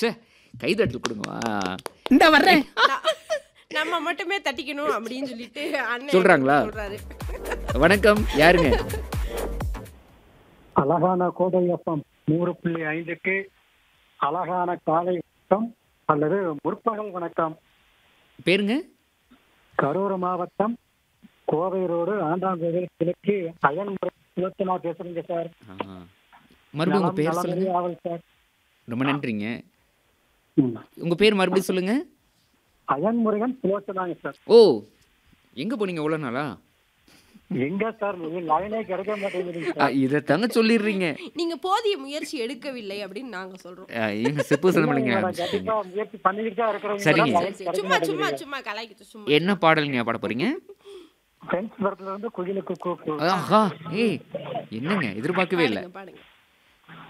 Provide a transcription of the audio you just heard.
ச்சே கைதட்டல் கொடுங்கம்மா இந்த வர்றேன் ந- நம்ம மட்டுமே தட்டிக்கணும் அப்படின்னு சொல்லிட்டு அண்ணன் சொல்றாங்களா? சொல்றாரு வணக்கம் யாருங்க அழகான கோடை வெப்பம் நூறு புள்ளி ஐந்துக்கு அழகான காலை வணக்கம் அல்லது முற்பகல் வணக்கம் பேருங்க கரூர் மாவட்டம் கோவை ரோடு ஆண்டாங்கோவில் கிழக்கு அயன்முறை சுலத்தனா பேசுறீங்க சார் ஆ. மறுபடியும் உங்க பேர் நலம் சொல்லுங்க நலமறிய ஆவல் சார் ரொம்ப நன்றிங்க ம். உங்க பேர் மறுபடியும் சொல்லுங்க அயன்முருகன் சுலோச்சனாங்க சார் ஓ எங்க போனீங்க எவ்வளோ நாளா எங்க சார் லைனே கிடைக்க மாட்டேங்குது ஆ, இதை தாங்க சொல்லிடுறீங்க நீங்க போதிய முயற்சி எடுக்கவில்லை அப்படின்னு நாங்க சொல்றோம் ஆ, எங்க செப்பு சிதம்பரங்க சார் ஆரம்பிச்சிட்டீங்க கண்டிப்பா முயற்சி பண்ணிக்கிட்டு தான் இருக்கிறோம் சரிங்க. சரி, சரி. சும்மா சும்மா சும்மா கலாய்க்கிட்டு சும்மா என்ன பாடலுங்க பாட போறீங்க ஃப்ரெண்ட்ஸ் படத்துல இருந்து குயிலுக்கு கூப்பு ஆஹா ஏய் என்னங்க எதிர்பார்க்கவே இல்லை பாடுங்க பாடுங்க